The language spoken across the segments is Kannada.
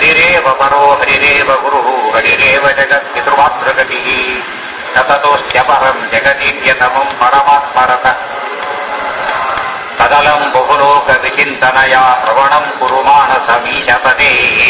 ಹರಿರೇವ ಪರೋ ಹರಿರೇವ ಗುರು ಹರಿರೇವ ಜಗತ್ ಪಿತೃಮಾತೃಗತಿ ನತತೋಸ್ತ್ಯಪರಂ ಜಗದೀಯತಮಂ ಪರಮಾತ್ಮರತ ತದಲಂ ಬಹುಲೋಕ ವಿಚಿಂತನಯ ಶ್ರವಣಂ ಕುರು ಮಾನಸ ಮೀಶಪದೇ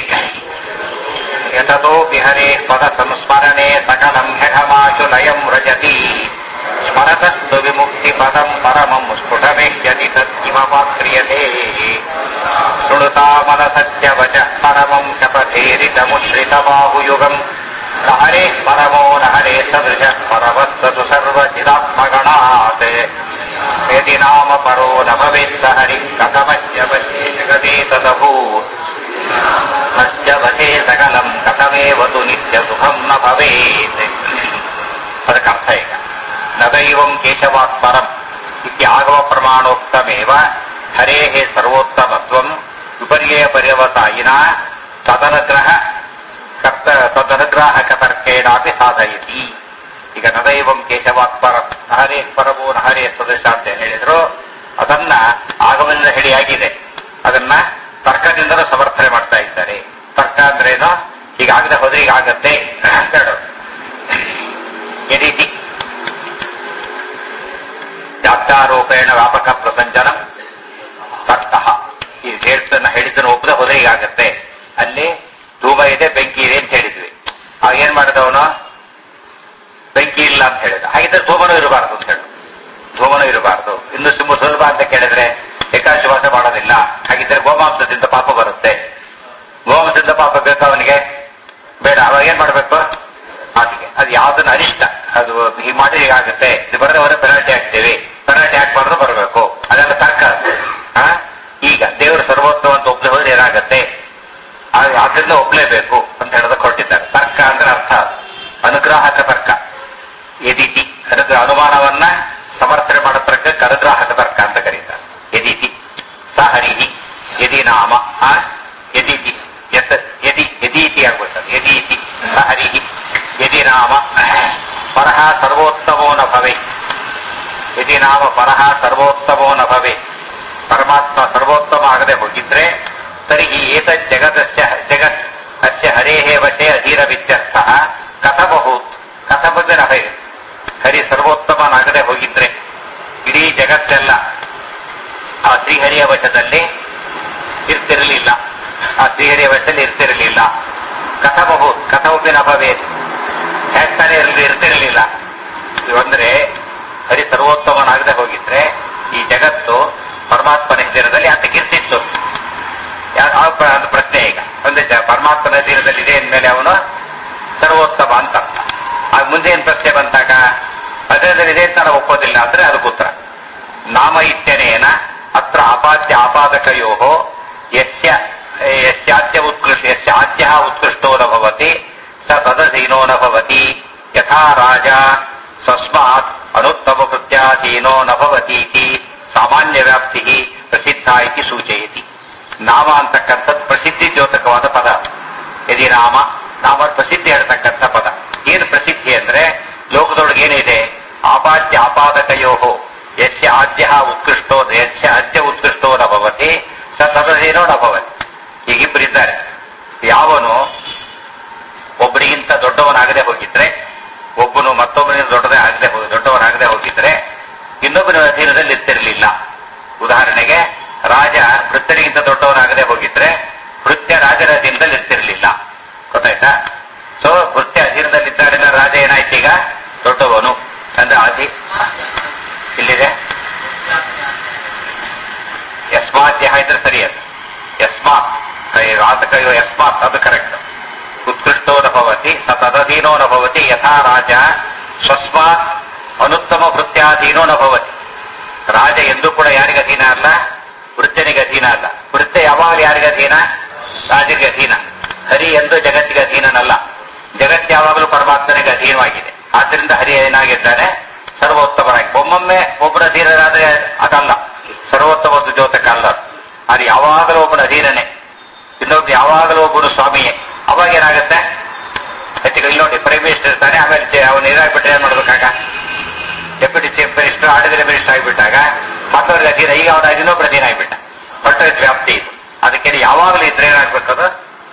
ಯತತೋ ವಿಹರೆ ಪದ ಸಂಸ್ಮರಣೆ ಸಕಲಂ ಹೆಗಮಾಶುಲಯಂ ರಜತಿ ಸ್ಮರತಸ್ತು ವಿಮುಕ್ತಿ ಪದಂ ಪರಮಂ ಸ್ಫುಟಮೇಷ್ಯತಿ ತದ್ಗಿಮಪಾಕ್ರಿಯತೆ ಶೃಣುತಾ ಮನಸತ್ಯವಚ ಪರಮಂ ಶಪಥೇರಿತ ಮುಶ್ರಿತ ಬಾಹುಯುಗಂ ನಹರೇ ಪರಮೋ ನಹರೇ ಸದೃಶ ಪರವಸ್ತತು ಸರ್ವಚಿದಾತ್ಮಗಣಾತ್ ಯದಿ ನಾಮ ಪರೋ ನ ಭವೇತ್ತ ಹರಿ ಕಥಮಸ್ಯ ಪಶ್ಯೇ ಜಗದೇ ತದಭೂತ್ ಅಸ್ಯ ವಶೇ ಸಕಲಂ ಕಥಮೇವತು ನಿತ್ಯ ಸುಖಂ ನ ಭವೇತ್ ಅದಕ್ಕೆ ಅರ್ಥ ಈಗ ನ ದೈವಂ ಕೇಶವಾತ್ ಪರಂ ಇತ್ಯಾಗವ ಪ್ರಮಾಣೋಕ್ತಮೇವ ಹರೇಃ ಸರ್ವೋತ್ತಮತ್ವಂ ವಿಪರ್ಯಯ ಪರ್ಯವತಾಯಿನ ತದನುಗ್ರಹ ಕರ್ತ ತದನುಗ್ರಾಹಕ ತರ್ಕೇಣಾಪಿ ಸಾಧಯತಿ ಈಗ ನದೈವಂ ಕೇಶವಾತ್ ಪರಂ ನಹರೇ ಪರಮೋ ನಹರೇ ಸದಸ್ಯ ಅಂತ ಏನ್ ಹೇಳಿದ್ರು ಅದನ್ನ ಆಗಮನದ ಹೇಳಿಯಾಗಿದೆ ಅದನ್ನ ತರ್ಕದಿಂದಲೂ ಸಮರ್ಥನೆ ಮಾಡ್ತಾ ಇದ್ದಾರೆ ತರ್ಕ ಅಂದ್ರೇನು ಹೀಗಾಗದೆ ಹೋದ್ರೆ ಹೀಗಾಗತ್ತೆ ಅಂತ ಹೇಳೋದು ಈ ರೀತಿ ವ್ಯಾಪ್ತಾರೋಪೇಣ ವ್ಯಾಪಕ ಪ್ರಸಂಜನ ತರ್ಕ ಈ ಹೇಳ್ತನ್ನ ಹೇಳಿದ್ದನ್ನು ಒಪ್ಪದೆ ಹೋದ್ರೆ ಹೀಗಾಗತ್ತೆ ಅಲ್ಲಿ ಧೂಮ ಇದೆ ಬೆಂಕಿ ಇದೆ ಅಂತ ಹೇಳಿದ್ವಿ ಆಗ ಏನ್ ಮಾಡಿದವನು ಬೆಂಕಿ ಇಲ್ಲ ಅಂತ ಹೇಳಿದ ಹಾಗಿದ್ರೆ ಧೂಮನೂ ಇರಬಾರ್ದು ಅಂತ ಹೇಳು ಧೂಮನೂ ಇರಬಾರ್ದು ಇನ್ನು ತುಂಬ ಸುಲಭ ಅಂತ ಕೇಳಿದ್ರೆ ಏಕಾದಶಿ ವಾಸ ಮಾಡೋದಿಲ್ಲ ಹಾಗಿದ್ರೆ ಗೋಮಾಂಸದಿಂದ ಪಾಪ ಬರುತ್ತೆ ಗೋಮಾಂಸದಿಂದ ಪಾಪ ಬೇಕು ಅವನಿಗೆ ಬೇಡ ಅವಾಗ ಏನ್ ಮಾಡ್ಬೇಕು ಅದಕ್ಕೆ ಅದು ಯಾವ್ದನ್ನ ಅನಿಷ್ಟ ಅದು ಹೀಗೆ ಮಾಡಿ ಹೀಗಾಗುತ್ತೆ ಇದು ಬರದೆ ಅವರೇ ಪೆನಾಲ್ಟಿ ಹಾಕ್ತೇವೆ ಪೆನಾಲ್ಟಿ ಹಾಕ್ಬಾರ್ದು ಬರಬೇಕು ಅದೆಲ್ಲ ತರ್ಕ ಆ? ಈಗ ದೇವರು ಸರ್ವೋತ್ತಮ ಅಂತ ಒಪ್ಪದೆ ಹೋದ್ರೆ ಏನಾಗತ್ತೆ ಆ- ಅದರಿಂದ ಒಪ್ಲೇಬೇಕು ಅಂತ ಹೇಳೋದಕ್ಕೆ ಹೊರಟಿದ್ದಾರೆ ತರ್ಕ ಅಂದ್ರೆ ಅರ್ಥ ಅದು. ಅನುಗ್ರಾಹಕ ತರ್ಕ ಯದಿತಿ ಅನುಗ್ರಹ ಅನುಮಾನವನ್ನ ಸಮರ್ಥನೆ ಮಾಡೋ ತರ್ಕಕ್ಕೆ ಅನುಗ್ರಾಹಕ ತರ್ಕ ಅಂತ ಕರೀತಾರೆ ಯದಿತಿ ಸ ಹರಿಹಿ ಯದಿ ನಾಮ ಆ ಯದಿತಿ ಯತ್ ಯದಿ ಯದೀತಿ ಆಗ್ಬಿಡ್ತದೆ ಯದೀತಿ ಸ ಹರಿಹಿ ಯದಿ ನಾಮ ಪರಹ ಸರ್ವೋತ್ತಮೋ ನ ಭವೆ ಯದಿ ನಾಮ ಪರಹ ಸರ್ವೋತ್ತಮೋ ನ ಭವೆ ಪರಮಾತ್ಮ ಸರ್ವೋತ್ತಮ ಆಗದೆ ಹೋಗಿದ್ರೆ ತರ್ಹಿ ಏತದ್ ಜಗದಸ್ಯ ಜಗತ್ ಅಸ್ಯ ಹರೇಃ ವಶೇ ಅಧೀರವಿತ್ಯರ್ಥ ಕಥಬಹುತ್ ಕಥಬಂದ್ರೆ ನಭೆ ಹರಿ ಸರ್ವೋತ್ತಮನಾಗದೆ ಹೋಗಿದ್ರೆ ಇಡೀ ಜಗತ್ತೆಲ್ಲ ಆ ಶ್ರೀಹರಿಯ ವಶದಲ್ಲಿ ಇರ್ತಿರಲಿಲ್ಲ ಆ ಶ್ರೀಹರಿಯ ವಶದಲ್ಲಿ ಇರ್ತಿರಲಿಲ್ಲ ಕಥಬಹುತ್ ಕಥವುಬಿನ ಭವೇತ್ ಹೇಳ್ತಾನೆ ಇರಲಿ ಇರ್ತಿರಲಿಲ್ಲ ಇದು ಅಂದ್ರೆ ಹರಿ ಸರ್ವೋತ್ತಮನಾಗದೆ ಹೋಗಿದ್ರೆ ಈ ಜಗತ್ತು ಪರಮಾತ್ಮನ ಹೆಸರಿನಲ್ಲಿ ಆತಕ್ಕೆ ಇರ್ತಿತ್ತು ಯಾ- ಆ ಪ್ರ- ಅದು ಪ್ರಶ್ನೆ ಈಗ ಒಂದು ಜ- ಪರಮಾತ್ಮನ ತೀರದಲ್ಲಿ ಇದೆ ಅಂದಮೇಲೆ ಅವನು ಸರ್ವೋತ್ತಮ ಅಂತ ಅರ್ಥ. ಆಗ ಮುಂದೆ ಏನ್ ಪ್ರಶ್ನೆ ಬಂದಾಗ ಅದರಲ್ಲಿದೆ ಅಂತ ನಾವು ಒಪ್ಪೋದಿಲ್ಲ ಅಂದ್ರೆ ಅದಕ್ಕೆ ಉತ್ತರ ನಾಮ ಇತ್ಯನೇನ ಅತ್ರ ಆಪಾದ್ಯ ಆಪಾದಕಯೋ ಯಸ್ಯ ಯಸ್ಯಾದ್ಯ ಉತ್ಕೃಷ್ಟ ಯಸ್ಯಾದ್ಯ ಉತ್ಕೃಷ್ಟೋ ನ ಭವತಿ ಸ ತದಧೀನೋ ನ ಭವತಿ ಯಥಾ ರಾಜ ಸ್ವಸ್ಮಾತ್ ಅನುತ್ತಮ ಕೃತ್ಯಾಧೀನೋ ನ ಭವತಿ ಇತಿ ಸಾಮಾನ್ಯ ವ್ಯಾಪ್ತಿ ಪ್ರಸಿದ್ಧ ಇತಿ ಸೂಚಯತಿ ನಾಮ ಅಂತಕ್ಕಂಥದ್ದು ಪ್ರಸಿದ್ಧಿ ದ್ಯೋತಕವಾದ ಪದ ಯದಿ ನಾಮ ನಾಮ ಪ್ರಸಿದ್ಧಿ ಹೇಳ್ತಕ್ಕಂಥ ಪದ ಏನು ಪ್ರಸಿದ್ಧಿ ಅಂದ್ರೆ ಲೋಕದೊಳಗೆ ಏನಿದೆ ಆಪಾದ್ಯ ಆಪಾದಕಯೋ ಯಸ್ಯ ಆದ್ಯ ಉತ್ಕೃಷ್ಟೋ ಯಸ್ಯ ಆದ್ಯ ಉತ್ಕೃಷ್ಟೋ ನ ಭವತಿ ಸ ತದಧೀನೋ ನ ಭವತಿ ಹೀಗಿಬ್ಬರಿದ್ದಾರೆ ಯಾವನು ಒಬ್ಬರಿಗಿಂತ ದೊಡ್ಡವನಾಗದೆ ಹೋಗಿದ್ರೆ ಒಬ್ಬನು ಮತ್ತೊಬ್ಬನಿಂದ ದೊಡ್ಡದೇ ಆಗದೆ ಹೋಗಿ ದೊಡ್ಡವನಾಗದೆ ಹೋಗಿದ್ರೆ ಇನ್ನೊಬ್ಬನ ಅಧೀನದಲ್ಲಿ ಇರ್ತಿರಲಿಲ್ಲ ಉದಾಹರಣೆಗೆ ರಾಜ ವೃತ್ತರಿಗಿಂತ ದೊಡ್ಡವನಾಗದೆ ಹೋಗಿದ್ರೆ ಭೃತ್ಯ ರಾಜರ ಅಧೀನದಲ್ಲಿ ಇರ್ತಿರ್ಲಿಲ್ಲ ಗೊತ್ತಾಯ್ತಾ ಸೊ ಭೃತ್ಯ ಅಧೀನದಲ್ಲಿದ್ದಾಳೆ ರಾಜ ಏನಾಯ್ತು ಈಗ ದೊಡ್ಡವನು ಅಂದ್ರೆ ಅಧಿ ಇಲ್ಲಿದೆ ಯಸ್ಮಾತ್ ಇದ್ರೆ ಸರಿ ಅದು ಯಸ್ಮಾತ್ ಕೈ ರಾತಕಯೋ ಯಸ್ಮಾತ್ ಅದು ಕರೆಕ್ಟ್ ಉತ್ಕೃಷ್ಟೋ ನ ಭವತಿ ಸ ತದಧೀನೋ ನ ಭವತಿ ಯಥಾ ರಾಜ ಸ್ವಸ್ಮಾತ್ ಅನುತ್ತಮ ಭೃತ್ಯಾಧೀನೋ ನ ಭವತಿ ರಾಜ ಎಂದೂ ಕೂಡ ಯಾರಿಗೆ ಅಧೀನ ಅಲ್ಲ ವೃತ್ತನಿಗೆ ಅಧೀನ ಅಲ್ಲ ವೃತ್ತ ಯಾವಾಗಲೂ ಯಾರಿಗೆ ಅಧೀನ ರಾಜರಿಗೆ ಅಧೀನ ಹರಿ ಎಂದು ಜಗತ್ತಿಗೆ ಅಧೀನನಲ್ಲ ಜಗತ್ತು ಯಾವಾಗಲೂ ಪರಮಾತ್ಮನಿಗೆ ಅಧೀನವಾಗಿದೆ ಆದ್ರಿಂದ ಹರಿ ಏನಾಗಿದ್ದಾನೆ ಸರ್ವೋತ್ತಮನಾಗಿ ಒಮ್ಮೊಮ್ಮೆ ಒಬ್ಬರ ಅಧೀನರಾದ್ರೆ ಅದಲ್ಲ ಸರ್ವೋತ್ತಮ ದ್ಯೋತಕ ಅಲ್ಲ ಅದು ಯಾವಾಗಲೂ ಒಬ್ಬನ ಅಧೀನನೇ ಇನ್ನೊಬ್ಬ ಯಾವಾಗಲೂ ಒಬ್ಬನು ಸ್ವಾಮಿಯೇ ಅವಾಗ ಏನಾಗುತ್ತೆ ಹೆಚ್ಚಿಗೆ ಇಲ್ಲಿ ನೋಡಿ ಪ್ರೈಮ್ ಮಿನಿಸ್ಟರ್ ಇರ್ತಾನೆ ಆಮೇಲೆ ಚೆ- ಅವನು ಇದಾಗ್ಬಿಟ್ರೆ ಏನ್ ಮಾಡ್ಬೇಕಾಗ ಡೆಪ್ಯೂಟಿ ಚೀಫ್ ಮಿನಿಸ್ಟರ್ ಆಡಿದ್ರೆ ಮಿನಿಸ್ಟರ್ ಆಗಿಬಿಟ್ಟಾಗ ಮತ್ತವ್ರಿಗೆ ಅಧೀನ ಈಗ ಅವನ ಇನ್ನೊಬ್ಬರ ಅಧೀನ ಆಗಿಬಿಟ್ಟ ಹೊರಟೋಯ್ತು ವ್ಯಾಪ್ತಿ ಇದು ಅದಕ್ಕೆ ಯಾವಾಗಲೂ ಇದ್ರೆ ಏನಾಗ್ಬೇಕದು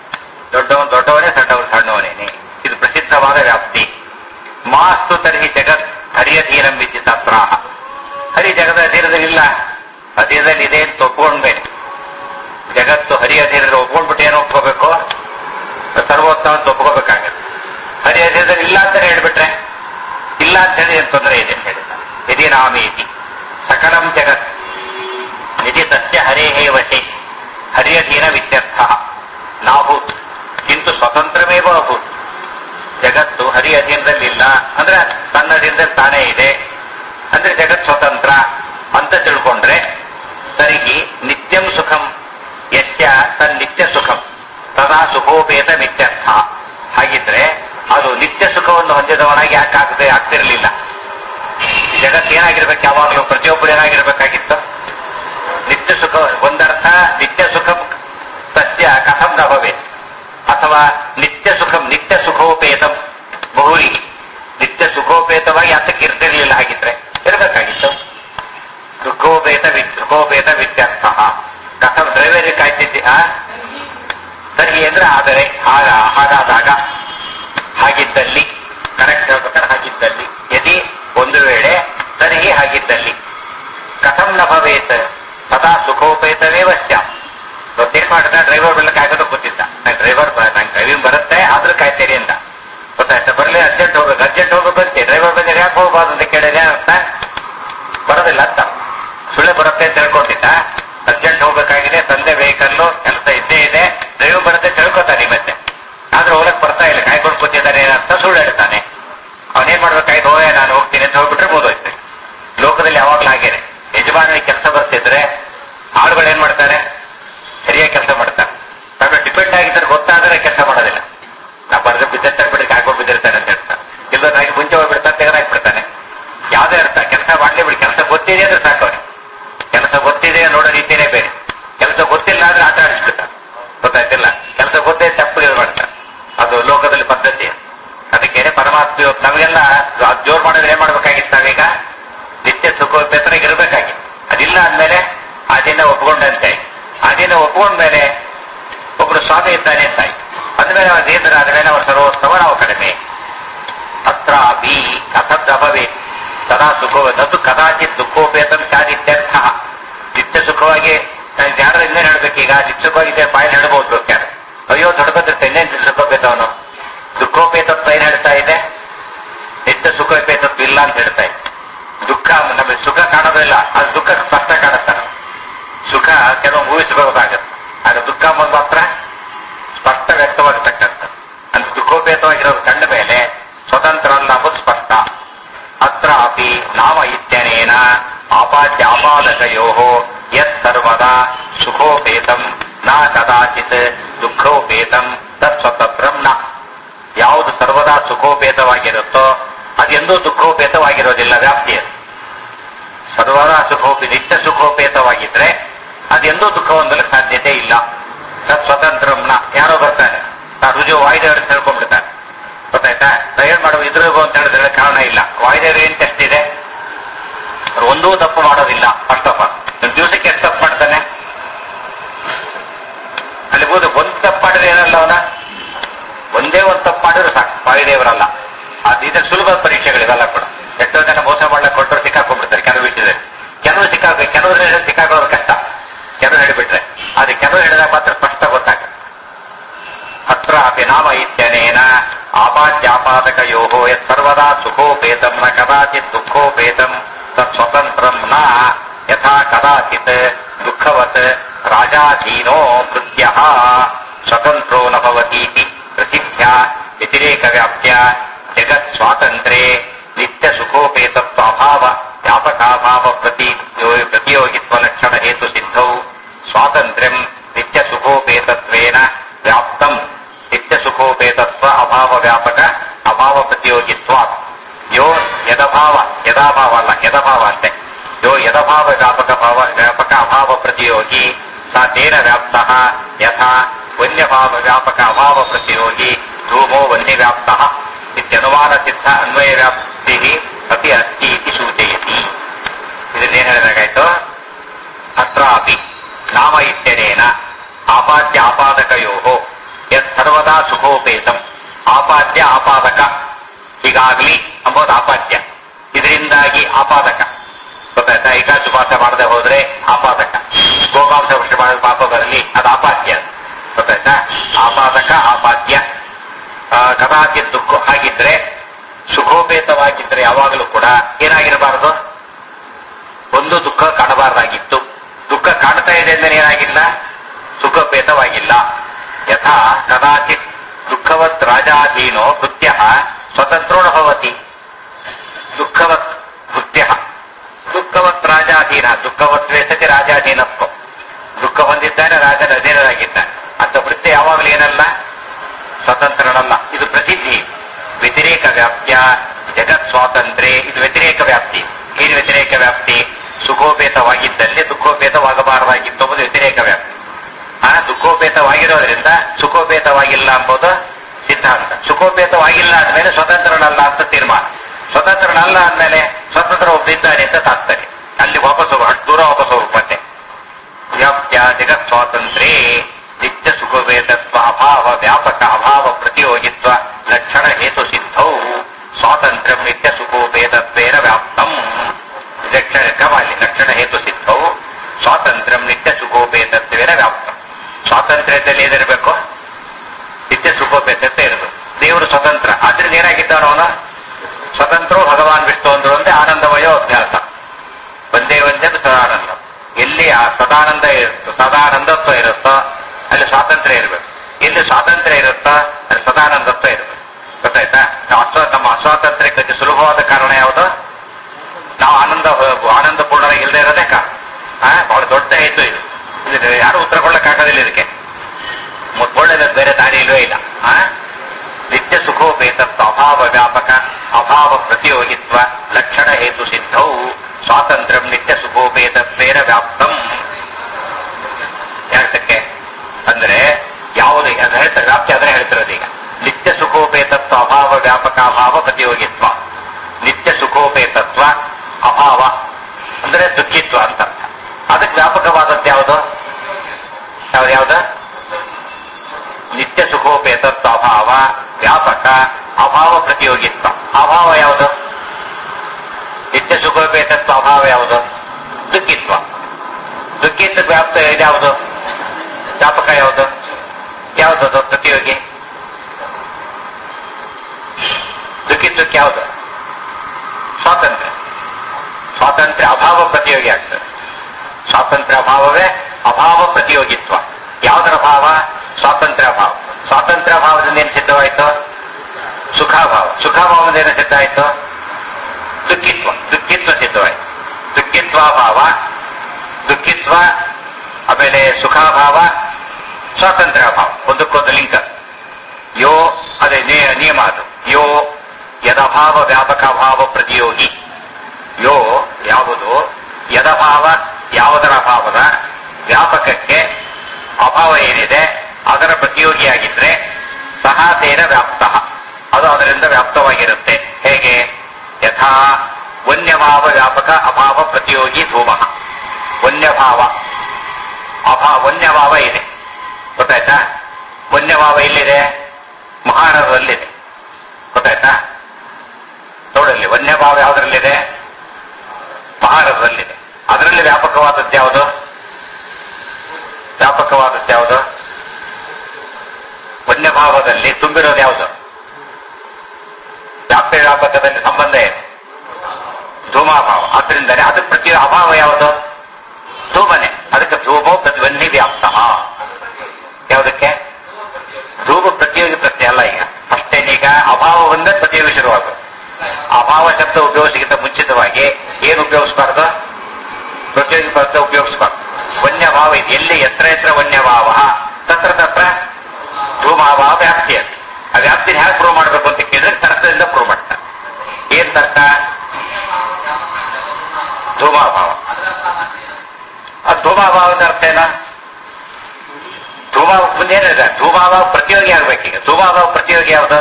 ದೊಡ್ಡವನು ದೊಡ್ಡವನೇ ಸಣ್ಣವನು ಸಣ್ಣವನೇನೆ ಇದು ಪ್ರಸಿದ್ಧವಾದ ವ್ಯಾಪ್ತಿ ಮಾಸ್ತು ತರ್ಹಿ ಜಗತ್ ಹರಿಯಧೀರಂ ವಿದ್ಯುತ್ ಅತ್ರಾಹ ಹರಿ ಜಗದ ಅಧೀರದಲ್ಲಿಲ್ಲ ಅಧೀರದಲ್ಲಿ ಇದೆ ಅಂತ ಒಪ್ಕೊಂಡ್ಮೇಲೆ ಜಗತ್ತು ಹರಿ ಅಧೀರದಲ್ಲಿ ಒಪ್ಕೊಂಡ್ಬಿಟ್ಟು ಏನು ಒಪ್ಕೋಬೇಕು ಸರ್ವೋತ್ತಮ ಅಂತ ಒಪ್ಕೋಬೇಕಾಗತ್ತೆ ಹರಿ ಅಧೀರದಲ್ಲಿ ಇಲ್ಲ ಅಂತ ಹೇಳ್ಬಿಟ್ರೆ ಇಲ್ಲ ಅಂತ ಹೇಳಿ ಏನ್ ತೊಂದರೆ ಇದೆ ಅಂತ ಹೇಳಿದ ಯದಿ ನಾಮೇತಿ ಸಕಲಂ ಜಗತ್ ಯದಿ ತಸ್ಯ ಹರೇಹೇ ವಶೆ ಹರಿಯಧೀನ ವಿತ್ಯರ್ಥ ನಾಭೂತ್ ಕಿಂತು ಸ್ವತಂತ್ರಮೇವ ಅಭೂತ್ ಜಗತ್ತು ಹರಿ ಅಧೀನದಲ್ಲಿಲ್ಲ ಅಂದ್ರೆ ತನ್ನ ಅಧೀನದಲ್ಲಿ ತಾನೇ ಇದೆ ಅಂದ್ರೆ ಜಗತ್ ಸ್ವತಂತ್ರ ಅಂತ ತಿಳ್ಕೊಂಡ್ರೆ ತರಿಗೆ ನಿತ್ಯಂ ಸುಖಂ ಯತ್ಯ ತನ್ ನಿತ್ಯ ಸುಖಂ ತದಾ ಸುಖೋಪೇತ ಮಿತ್ಯರ್ಥ ಹಾಗಿದ್ರೆ ಅದು ನಿತ್ಯ ಸುಖವನ್ನು ಹೊಂದಿದವನಾಗಿ ಯಾಕೆ ಆಗದೆ ಆಗ್ತಿರ್ಲಿಲ್ಲ ಜಗತ್ತು ಏನಾಗಿರ್ಬೇಕು ಯಾವಾಗಲೂ ಪ್ರತಿಯೊಬ್ಬರು ಏನಾಗಿರ್ಬೇಕಾಗಿತ್ತು ನಿತ್ಯ ಸುಖ ಒಂದರ್ಥ ನಿತ್ಯ ಸುಖಂ ಸತ್ಯ ಕಥಂ ನ ಭವೇತ್ ಅಥವಾ ನಿತ್ಯ ಸುಖಂ ನಿತ್ಯ ಸುಖೋಪೇತಂ ಬಹುರಿ ನಿತ್ಯ ಸುಖೋಪೇತವಾಗಿ ಯಾತಕ್ಕೆ ಇರ್ತಿರ್ಲಿಲ್ಲ ಹಾಗಿದ್ರೆ ಇರಬೇಕಾಗಿತ್ತು ಸುಖೋಪೇತ ವಿ- ಸುಖೋಪೇತ ವಿತ್ಯರ್ಥ ಕಥಂ ಡ್ರೈವರಿಗೆ ಕಾಯ್ತಿದ್ದಿ ಆ ಸರಿ ಅಂದ್ರೆ ಆದರೆ ಆಗ ಹಾಗಾದಾಗ ಹಾಗಿದ್ದಲ್ಲಿ ಕರೆಕ್ಟ್ ಹೇಳ್ಬೇಕಾದ್ರೆ ಹಾಗಿದ್ದಲ್ಲಿ ಯದಿ ಒಂದು ವೇಳೆ ಸರಿ ಹಾಗಿದ್ದಲ್ಲಿ ಕಥಂ ನ ಭವೇತ್ ಸದಾ ಸುಖೋಪೇತವೇ ವಶ್ಯ ಗೊತ್ತೇನ್ ಮಾಡ್ದ ಡ್ರೈವರ್ ಬೆಲ್ಲ ಕಾಯ್ಕೊಂಡು ಕೂತಿದ್ದ ನಂಗೆ ಡ್ರೈವರ್ ನಂಗೆ ಡ್ರೈವಿಂಗ್ ಬರುತ್ತೆ ಆದ್ರೂ ಕಾಯ್ತೇನೆ ಅಂತ ಗೊತ್ತಾಯ್ತಾ ಬರಲಿ ಅರ್ಜೆಂಟ್ ಹೋಗ್ಬೇಕು ಅರ್ಜೆಂಟ್ ಹೋಗ್ಬೇಕು ಅಂತೆ ಡ್ರೈವರ್ ಬಂದ್ರೆ ಯಾಕೆ ಹೋಗ್ಬಾರ್ದು ಅಂತ ಕೇಳಿದ್ರೆ ಅರ್ಥ ಬರೋದಿಲ್ಲ ಅಂತ ಸುಳ್ಳೆ ಬರುತ್ತೆ ಅಂತ ತಿಳ್ಕೊಂಡಿದ್ದ ಅರ್ಜೆಂಟ್ ಹೋಗ್ಬೇಕಾಗಿದೆ ತಂದೆ ವೆಹಿಕಲ್ಲು ಕೆಲಸ ಇದ್ದೇ ಇದೆ ಡ್ರೈವರ್ ಬರುತ್ತೆ ತಿಳ್ಕೊತಾನೆ ಮತ್ತೆ ಆದ್ರೆ ಹೋಗಕ್ ಬರ್ತಾ ಇಲ್ಲ ಕಾಯ್ಕೊಂಡು ಕೂತಿದ್ದಾನೆ ಅಂತ ಸುಳ್ಳು ಹೇಳ್ತಾನೆ ಅವನೇನ್ ಮಾಡ್ಬೇಕಾಯ್ತು ಹೋಯ ನಾನು ಹೋಗ್ತೀನಿ ಅಂತ ಹೋಗ್ಬಿಟ್ರೆ ಮುಗಿದೋಯ್ತು ಲೋಕದಲ್ಲಿ ಯಾವಾಗ್ಲೂ ಹಾಗೇನೆ ಯಜಮಾನಿಗೆ ಕೆಲಸ ಬರ್ತಿದ್ರೆ ಆಳುಗಳು ಏನ್ ಮಾಡ್ತಾರೆ ಸರಿಯಾಗಿ ಕೆಲಸ ಮಾಡ್ತಾರೆ ತಾವು ಡಿಪೆಂಡ್ ಆಗಿದ್ದಾರೆ ಗೊತ್ತಾದ್ರೆ ಕೆಲಸ ಮಾಡೋದಿಲ್ಲ ನಾ ಬರೆದು ಬಿದ್ದಿರ್ತಾರೆ ಬಿಡಿ ಕಾಯ್ಕೊಂಡು ಬಿದ್ದಿರ್ತಾನೆ ಅಂತ ಹೇಳ್ತಾರೆ ಇಲ್ಲದಾಗಿ ಮುಂಚೆ ಹೋಗ್ಬಿಡ್ತಾರೆ ತೆಗೆದಾಕ್ಬಿಡ್ತಾನೆ ಯಾವ್ದೇ ಅರ್ಥ ಕೆಲಸ ಮಾಡ್ಲಿ ಬಿಡಿ ಕೆಲಸ ಗೊತ್ತಿದೆ ಅಂದ್ರೆ ಸಾಕು ಅವ್ರಿಗೆ ಕೆಲಸ ಗೊತ್ತಿದೆ ನೋಡೋ ರೀತಿನೇ ಬೇರೆ ಕೆಲಸ ಗೊತ್ತಿಲ್ಲ ಆದ್ರೆ ಆಟ ಆಡಿಸ್ಬಿಡ್ತಾರೆ ಗೊತ್ತಾಯ್ತಿಲ್ಲ ಕೆಲಸ ಗೊತ್ತೇ ತಪ್ಪು ಮಾಡ್ತಾರೆ ಅದು ಲೋಕದಲ್ಲಿ ಪದ್ಧತಿ ಅದಕ್ಕೆ ಪರಮಾತ್ಮ ಇವತ್ತು ನಮಗೆಲ್ಲ ಅದ್ ಜೋರ್ ಮಾಡಿದ್ರೆ ಏನ್ ಮಾಡ್ಬೇಕಾಗಿತ್ತು ನಾವೀಗ ನಿತ್ಯ ಸುಖೋಪೇತನಿಗೆ ಇರ್ಬೇಕಾಗಿತ್ತು ಅದಿಲ್ಲ ಅಂದ್ಮೇಲೆ ಆ ದಿನ ಒಪ್ಕೊಂಡಂತೆ ಆ ದಿನ ಒಪ್ಕೊಂಡ್ಮೇಲೆ ಒಬ್ರು ಸ್ವಾಮಿ ಇದ್ದಾನೆ ಅಂತ ಆಯ್ತು ಅಂದ್ಮೇಲೆ ಅವನ ದೇದ್ರ ಆದ್ಮೇಲೆ ಅವರ ಸರ್ವೋತ್ತಮ ನಾವು ಕಡಿಮೆ ಅತ್ರ ಬಿ ಕಥದ್ದಭವೆ ಸದಾ ಸುಖೋ ನದು ಕದಾಚಿತ್ ದುಃಖೋಪೇತಂ ಸ್ಯಾದಿತ್ಯರ್ಥ ನಿತ್ಯ ಸುಖವಾಗಿ ನಾನು ಜ್ಞಾನದಿಂದ ಹೇಳ್ಬೇಕೀಗ ನಿತ್ಯ ಸುಖವಾಗಿದೆ ಬಾಯಲ್ಲಿ ಹೇಳ್ಬೋದು ಬೇಕಾದ್ರೆ ಅಯ್ಯೋ ದೊಡ್ಡಬದ್ರತೆ ಇನ್ನೇನು ಸುಖೋಪೇತವನು ದುಃಖೋಪೇತತ್ವ ಏನ್ ಹೇಳ್ತಾ ಇದೆ ನಿತ್ಯ ಸುಖೋಪೇತತ್ವ ಇಲ್ಲ ಅಂತ ಹೇಳ್ತಾ ಇದೆ ದುಃಖ ನಮಗೆ ಸುಖ ಕಾಣೋದಿಲ್ಲ ಅದು ದುಃಖ ಸ್ಪಷ್ಟ ಕಾಣುತ್ತಾನೆ ಸುಖ ಕೆಲವು ಊಹಿಸಬಹುದಾಗತ್ತೆ ಆದ್ರೆ ದುಃಖ ಒಂದು ಮಾತ್ರ ಸ್ಪಷ್ಟ ವ್ಯಕ್ತವಾಗತಕ್ಕಂಥ ಅಂತ ದುಃಖೋಪೇತವಾಗಿರೋದು ಕಂಡ ಮೇಲೆ ಸ್ವತಂತ್ರ ಅಲ್ಲ ಅಂಬುದು ಸ್ಪಷ್ಟ ಅತ್ರ ಅಪಿ ನಾಮ ಇತ್ಯನೇನ ಆಪಾದ್ಯ ಆಪಾದಕಯೋ ಯತ್ ಸರ್ವದಾ ಸುಖೋಪೇತಂ ನ ಕದಾಚಿತ್ ದುಃಖೋಪೇತಂ ತತ್ ಸ್ವತಂತ್ರಂ ನ ಯಾವುದು ಸರ್ವದಾ ಸುಖೋಪೇತವಾಗಿರುತ್ತೋ ಅದೆಂದೂ ದುಃಖೋಪೇತವಾಗಿರೋದಿಲ್ಲ ವ್ಯಾಪ್ತಿ ಅದು ಸರ್ವದಾ ಸುಖೋಪಿ ನಿತ್ಯ ಸುಖೋಪೇತವಾಗಿದ್ರೆ ಅದೆಂದೂ ದುಃಖ ಹೊಂದಲಿಕ್ಕೆ ಸಾಧ್ಯತೆ ಇಲ್ಲ ತತ್ ಸ್ವತಂತ್ರಂನ ಯಾರೋ ಬರ್ತಾನೆ ಆ ರುಜು ವಾಯುದೇವರು ತಿಳ್ಕೊಂಡ್ಬಿಡ್ತಾನೆ ಗೊತ್ತಾಯ್ತಾ ನಾ ಏನ್ ಮಾಡುವ ಇದ್ರಿಗೂ ಅಂತ ಹೇಳಿದ್ರೆ ಕಾರಣ ಇಲ್ಲ ವಾಯುದೇವರು ಏನ್ ಟೆಸ್ಟ್ ಇದೆ ಅವ್ರು ಒಂದೂ ತಪ್ಪು ಮಾಡೋದಿಲ್ಲ ಫಸ್ಟ್ ಆಫ್ ಆಲ್ ಒಂದು ದಿವಸಕ್ಕೆ ಎಷ್ಟು ತಪ್ಪು ಮಾಡ್ತಾನೆ ಅಲ್ಲಿ ಹೋದ ಒಂದ್ ತಪ್ಪು ಮಾಡಿದ್ರೆ ಏನಲ್ಲ ಅವನ ಒಂದೇ ಒಂದು ತಪ್ಪು ಮಾಡಿದ್ರೆ ಸಾಕು ವಾಯುದೇವರಲ್ಲ ಅದು ಇದು ಸುಲಭ ಪರೀಕ್ಷೆಗಳಿವೆಲ್ಲ ಕೂಡ ಎಷ್ಟೋ ಜನ ಮೋಸ ಮಾಡಕ್ಕೆ ಕೊಟ್ಟರು ಸಿಕ್ಕಾಕೊಂಡ್ಬಿಡ್ತಾರೆ ಕೆಲವು ವಿಷಯದಲ್ಲಿ ಕೆಲವು ಸಿಕ್ಕಾಕ ಕೆಲವರು ಸಿಕ್ಕಾಕೊಳ್ಳೋದು ಕಷ್ಟ ಕೆಲವು ಹೇಳಿಬಿಟ್ರೆ ಆದ್ರೆ ಕೆಲವು ಹೇಳಿದಾಗ ಮಾತ್ರ ಸ್ಪಷ್ಟ ಗೊತ್ತಾಗ ಅತ್ರ ಅಪಿ ನಾಮ ಇತ್ಯನೇನ ಆಪಾದ್ಯಾಪಾದಕಯೋ ಯತ್ ಸರ್ವದಾ ಸುಖೋಪೇತಂ ನ ಕದಾಚಿತ್ ದುಃಖೋಪೇತಂ ತತ್ ಸ್ವತಂತ್ರಂ ನ ಯಥಾ ಕದಾಚಿತ್ ದುಃಖವತ್ ರಾಜಾಧೀನೋ ಕೃತ್ಯ ಸ್ವತಂತ್ರೋ ನ ಭವತೀತಿ ಪ್ರಸಿದ್ಧ ವ್ಯತಿರೇಕ ವ್ಯಾಪ್ಯ ಜಗತ್ ಸ್ವಾತಂತ್ರ್ಯೆ ನಿತ್ಯ ಸುಖೋಪೇತತ್ವ ಅಭಾವ ವ್ಯಾಪಕಾಭಾವ ಪ್ರತಿ ಪ್ರತಿಯೋಗಿತ್ವ ಲಕ್ಷಣ ಹೇತು ಸಿದ್ಧೌ ಸ್ವಾತಂತ್ರ್ಯಂ ನಿತ್ಯ ಸುಖೋಪೇತತ್ವೇನ ವ್ಯಾಪ್ತಂ ನಿತ್ಯ ಸುಖೋಪೇತತ್ವ ಅಭಾವ ವ್ಯಾಪಕ ಅಭಾವ ಪ್ರತಿಯೋಗಿತ್ವ ಯೋ ಯದಭಾವ ಯದಾಭಾವ ಅಲ್ಲ ಯದಭಾವ ಅಂತೆ ಯೋ ಯದಭಾವ ವ್ಯಾಪಕ ಭಾವ ವ್ಯಾಪಕ ಅಭಾವ ಪ್ರತಿಯೋಗಿ ಸ ತೇನ ವ್ಯಾಪ್ತ ಯಥಾ ವನ್ಯಭಾವ ವ್ಯಾಪಕ ಅಭಾವ ಪ್ರತಿಯೋಗಿ ಧೂಮೋ ವನ್ಯವ್ಯಾಪ್ತ ಇತ್ಯನುಮಾನ ಸಿದ್ಧ ಅನ್ವಯ ವ್ಯಾಪ್ತಿ ಅಪಿ ಅಸ್ತಿ ಇತಿ ಸೂಚಯತಿ ಇದನ್ನೇನು ಹೇಳಿದಾಗಾಯ್ತು ಅತ್ರಾಪಿ ನಾಮ ಇತ್ಯನೇನ ಆಪಾದ್ಯ ಆಪಾದಕಯೋ ಯತ್ ಸರ್ವದಾ ಸುಖೋಪೇತಂ ಆಪಾದ್ಯ ಆಪಾದಕ ಹೀಗಾಗ್ಲಿ ಅಂಬೋದು ಆಪಾದ್ಯ ಇದರಿಂದಾಗಿ ಆಪಾದಕ ಗೊತ್ತಾಯ್ತಾ ಏಕಾಚುಪಾಸ ಮಾಡದೆ ಹೋದ್ರೆ ಆಪಾದಕ ಗೋಮಾಂಸ ವೃಷ್ಟಿ ಮಾಡಿದ ಪಾಪ ಬರಲಿ ಅದು ಆಪಾದ್ಯ ಗೊತ್ತಾಯ್ತಾ ಆಪಾದಕ ಆಪಾದ್ಯ ಆ, ಕದಾಚಿತ್ ದುಃಖ ಹಾಗಿದ್ರೆ ಸುಖೋಪೇತವಾಗಿದ್ರೆ ಯಾವಾಗಲೂ ಕೂಡ ಏನಾಗಿರಬಾರದು ಒಂದು ದುಃಖ ಕಾಣಬಾರದಾಗಿತ್ತು ದುಃಖ ಕಾಣ್ತಾ ಇದೆ ಅಂದ್ರೆ ಏನಾಗಿಲ್ಲ ಸುಖೋಪೇತವಾಗಿಲ್ಲ ಯಥಾ ಕದಾಚಿತ್ ದುಃಖವತ್ ರಾಜಾಧೀನೋ ಕೃತ್ಯ ಸ್ವತಂತ್ರೋ ನ ಭವತಿ ದುಃಖವತ್ ಕೃತ್ಯ ದುಃಖವತ್ ರಾಜಾಧೀನ ದುಃಖವತ್ವೇ ಸತಿ ರಾಜಾಧೀನತ್ವ ದುಃಖ ಹೊಂದಿದ್ದಾನೆ ರಾಜನ ಅಧೀನರಾಗಿದ್ದಾನೆ ಅಂತ ವೃತ್ತಿ ಯಾವಾಗಲೂ ಏನಲ್ಲ ಸ್ವತಂತ್ರನಲ್ಲ ಇದು ಪ್ರಸಿದ್ಧಿ ವ್ಯತಿರೇಕ ವ್ಯಾಪ್ತಿಯ ಜಗತ್ ಸ್ವಾತಂತ್ರ್ಯ ಇದು ವ್ಯತಿರೇಕ ವ್ಯಾಪ್ತಿ ಏನು ವ್ಯತಿರೇಕ ವ್ಯಾಪ್ತಿ ಸುಖೋಪೇತವಾಗಿದ್ದಲ್ಲಿ ದುಃಖೋಪೇತವಾಗಬಾರದಾಗಿತ್ತು ಎಂಬುದು ವ್ಯತಿರೇಕ ವ್ಯಾಪ್ತಿ ಆ ದುಃಖೋಪೇತವಾಗಿರೋದ್ರಿಂದ ಸುಖೋಪೇತವಾಗಿಲ್ಲ ಎಂಬುದು ಸಿದ್ಧಾಂತ ಸುಖೋಪೇತವಾಗಿಲ್ಲ ಅಂದ್ಮೇಲೆ ಸ್ವತಂತ್ರನಲ್ಲ ಅಂತ ತೀರ್ಮಾನ ಸ್ವತಂತ್ರನಲ್ಲ ಅಂದ್ಮೇಲೆ ಸ್ವತಂತ್ರ ಒಬ್ಬಿದ್ದಾನೆ ಅಂತ ತಾತ್ಪರ್ಯ ಅಲ್ಲಿ ವಾಪಸ್ ಹೋಗ ಅಷ್ಟು ದೂರ ವಾಪಸ್ ಹೋಗ್ಬತ್ತೆ ವ್ಯಾಪ್ತ್ಯ ಜಗತ್ ಸ್ವಾತಂತ್ರ್ಯೇ ನಿತ್ಯ ಸುಖವೇದತ್ವ ಅಭಾವ ವ್ಯಾಪಕ ಅಭಾವ ಪ್ರತಿಯೋಗಿತ್ವ ಲಕ್ಷಣ ಹೇತು ಸಿದ್ಧೌ ಸ್ವಾತಂತ್ರ್ಯ ನಿತ್ಯ ಸುಖೋಪೇದತ್ವೇನ ವ್ಯಾಪ್ತಂ ಲಕ್ಷಣ ಕ್ರಮಲ್ಲಿ ಲಕ್ಷಣ ಹೇತು ಸಿದ್ಧೌ ಸ್ವಾತಂತ್ರ್ಯ ನಿತ್ಯ ಸುಖೋಪೇದತ್ವೇನ ವ್ಯಾಪ್ತಂ ಸ್ವಾತಂತ್ರ್ಯದಲ್ಲಿ ಏನಿರಬೇಕು ನಿತ್ಯ ಸುಖೋಪೇತತೆ ಇರಬೇಕು ದೇವರು ಸ್ವತಂತ್ರ ಆದ್ರಿಂದ ಏನಾಗಿದ್ದಾನೋ ಅವನು ಸ್ವತಂತ್ರೋ ಭಗವಾನ್ ವಿಷ್ಣು ಅಂದ್ರು ಅಂದ್ರೆ ಆನಂದಮಯೋ ಅಭ್ಯಾಸ ಒಂದೇ ಒಂದೇ ಸದಾನಂದ ಎಲ್ಲಿ ಆ ಸದಾನಂದ ಇರುತ್ತೋ ಸದಾನಂದತ್ವ ಇರುತ್ತೋ ಅಲ್ಲಿ ಸ್ವಾತಂತ್ರ್ಯ ಇರಬೇಕು ಎಲ್ಲಿ ಸ್ವಾತಂತ್ರ್ಯ ಇರುತ್ತೋ ಅಲ್ಲಿ ಸದಾನಂದತ್ವ ಇರಬೇಕು ಗೊತ್ತಾಯ್ತಾ ನಾವು ಅಸ್ವ ನಮ್ಮ ಅಸ್ವಾತಂತ್ರ್ಯಕ್ಕೆ ಅತಿ ಸುಲಭವಾದ ಕಾರಣ ಯಾವುದು ನಾವು ಆನಂದ ಆನಂದ ಪೂರ್ಣರಾಗಿ ಇಲ್ಲದೆ ಇರೋದೇ ಕಾರಣ ಆ ಬಹಳ ದೊಡ್ಡ ಹೇತು ಇದು ಇದು ಯಾರು ಉತ್ತರ ಕೊಡಕ್ಕಾಗೋದಿಲ್ಲ ಇದಕ್ಕೆ ಮ- ಒಳ್ಳೆದ ಬೇರೆ ದಾರಿ ಇಲ್ವೇ ಇಲ್ಲ ಆ ನಿತ್ಯ ಸುಖೋಪೇತತ್ವ ಅಭಾವ ವ್ಯಾಪಕ ಅಭಾವ ಪ್ರತಿಯೋಗಿತ್ವ ಲಕ್ಷಣ ಹೇತು ಸಿದ್ಧೌ ಸ್ವಾತಂತ್ರ್ಯ ನಿತ್ಯ ಸುಖೋಪೇತತ್ವೇನ ವ್ಯಾಪ್ತಂ ಯಾತಕ್ಕೆ ಅಂದ್ರೆ ಯಾವುದು ಅದು ಹೇಳ್ತಾರೆ ವ್ಯಾಪ್ತಿ ಅದನ್ನೇ ಹೇಳ್ತಿರೋದು ಈಗ ನಿತ್ಯ ಸುಖೋಪೇತತ್ವ ಅಭಾವ ವ್ಯಾಪಕ ಅಭಾವ ಪ್ರತಿಯೋಗಿತ್ವ ನಿತ್ಯ ಸುಖೋಪೇತತ್ವ ಅಭಾವ ಅಂದ್ರೆ ದುಃಖಿತ್ವ ಅಂತ ಅರ್ಥ. ಅದಕ್ಕೆ ವ್ಯಾಪಕವಾದದ್ದು ಯಾವುದು ಯಾವ್ದು ಯಾವ್ದು ನಿತ್ಯ ಸುಖೋಪೇತತ್ವ ಅಭಾವ ವ್ಯಾಪಕ ಅಭಾವ ಪ್ರತಿಯೋಗಿತ್ವ ಅಭಾವ ಯಾವುದು ನಿತ್ಯ ಸುಖೋಪೇತತ್ವ ಅಭಾವ ಯಾವುದು ದುಃಖಿತ್ವ ದುಃಖಿತ್ವ ವ್ಯಾಪ್ತ ಯಾವುದು ವ್ಯಾಪಕ ಯಾವುದು ಯಾವುದು ಪ್ರತಿಯೋಗಿ ದುಃಖಿತ್ವಕ್ಕೆ ಯಾವುದು ಸ್ವಾತಂತ್ರ್ಯ ಸ್ವಾತಂತ್ರ್ಯ ಅಭಾವ ಪ್ರತಿಯೋಗಿ ಆಗ್ತದೆ ಸ್ವಾತಂತ್ರ್ಯ ಅಭಾವವೇ ಅಭಾವ ಪ್ರತಿಯೋಗಿತ್ವ ಯಾವುದರ ಭಾವ ಸ್ವಾತಂತ್ರ್ಯ ಅಭಾವ ಸ್ವಾತಂತ್ರ್ಯ ಭಾವದಿಂದ ಏನು ಸಿದ್ಧವಾಯಿತು ಸುಖಾಭಾವ ಸುಖಾಭಾವದಿಂದ ಏನು ಸಿದ್ಧ ಆಯಿತು ದುಃಖಿತ್ವ ದುಃಖಿತ್ವ ಸಿದ್ಧವಾಯಿತು ದುಃಖಿತ್ವಾಭಾವ ದುಃಖಿತ್ವ ಆಮೇಲೆ ಸುಖಾಭಾವ ಸ್ವಾತಂತ್ರ್ಯ ಅಭಾವ ಒಂದಕ್ಕೊಂದು ಲಿಂಕ್ ಅದು. ಯೋ ಅದೇ ನಿ- ನಿಯಮ ಅದು ಯೋ ಯದಭಾವ ವ್ಯಾಪಕ ಭಾವ ಪ್ರತಿಯೋಗಿ ಯೋ ಯಾವುದು ಯದಭಾವ ಯಾವುದರ ಅಭಾವದ ವ್ಯಾಪಕಕ್ಕೆ ಅಭಾವ ಏನಿದೆ ಅದರ ಪ್ರತಿಯೋಗಿಯಾಗಿದ್ರೆ ಸಹ ತೇನ ವ್ಯಾಪ್ತ ಅದು ಅದರಿಂದ ವ್ಯಾಪ್ತವಾಗಿರುತ್ತೆ ಹೇಗೆ ಯಥಾ ವನ್ಯಭಾವ ವ್ಯಾಪಕ ಅಭಾವ ಪ್ರತಿಯೋಗಿ ಧೂಮ ವನ್ಯಭಾವ ಅಭಾ ವನ್ಯಭಾವ ಇದೆ ಗೊತ್ತಾಯ್ತಾ ವನ್ಯಭಾವ ಎಲ್ಲಿದೆ ಮಹಾನದಲ್ಲಿದೆ ಗೊತ್ತಾಯ್ತಾ ನೋಡಲ್ಲಿ ವನ್ಯಭಾವ ಯಾವುದರಲ್ಲಿದೆ ಮಹಾನದಲ್ಲಿದೆ ಅದರಲ್ಲಿ ವ್ಯಾಪಕವಾದದ್ದು ಯಾವುದು ವ್ಯಾಪಕವಾದದ್ದು ಯಾವುದು ವನ್ಯಭಾವದಲ್ಲಿ ತುಂಬಿರೋದು ಯಾವುದು ವ್ಯಾಪ್ಯ ವ್ಯಾಪಕದಲ್ಲಿ ಸಂಬಂಧ ಏನು ಧೂಮಾಭಾವ ಆದ್ರಿಂದಲೇ ಅದಕ್ಕೆ ಪ್ರತಿ ಅಭಾವ ಯಾವುದು ಧೂಮನೆ ಅದಕ್ಕೆ ಧೂಮೋ ಪ್ರತಿವನ್ನಿ ವ್ಯಾಪ್ತ ಯಾವುದಕ್ಕೆ ಧೂಮ ಪ್ರತಿಯೋಗಿ ಪ್ರತ್ಯಯ ಅಲ್ಲ ಈಗ ಫಸ್ಟ್ ಈಗ ಅಭಾವ ಒಂದೇ ಪ್ರತಿಯೋಗಿ ಶುರುವಾಗುತ್ತೆ ಅಭಾವ ಶಬ್ದ ಉಪಯೋಗಿಸಿಗಿಂತ ಮುಂಚಿತವಾಗಿ ಏನು ಉಪಯೋಗಿಸಬಾರ್ದು ಪ್ರತಿಯೋಗಿ ಪದ ಉಪಯೋಗಿಸಬಾರ್ದು ವನ್ಯಭಾವ ಇದೆ ಎಲ್ಲಿ ಎತ್ತರ ಎತ್ತರ ವನ್ಯಭಾವ ತತ್ರ ತತ್ರ ಧೂಮಾಭಾವ ವ್ಯಾಪ್ತಿ ಅಂತ ಆ ವ್ಯಾಪ್ತಿನ ಹೇಗೆ ಪ್ರೂವ್ ಮಾಡಬೇಕು ಅಂತ ಕೇಳಿದ್ರೆ ತರ್ಕದಿಂದ ಪ್ರೂವ್ ಮಾಡ್ತಾರೆ ಏನ್ ತರ್ಕ ಧೂಮಾಭಾವ ಆ ಧೂಮಾಭಾವದ ಅರ್ಥ ಏನ ಧೂಮ ಮುಂದೆ ಏನಿದೆ ಧೂಮಾಭಾವ ಪ್ರತಿಯೋಗಿ ಆಗ್ಬೇಕೀಗ ಧೂಮಾಭಾವ ಪ್ರತಿಯೋಗಿ ಯಾವುದು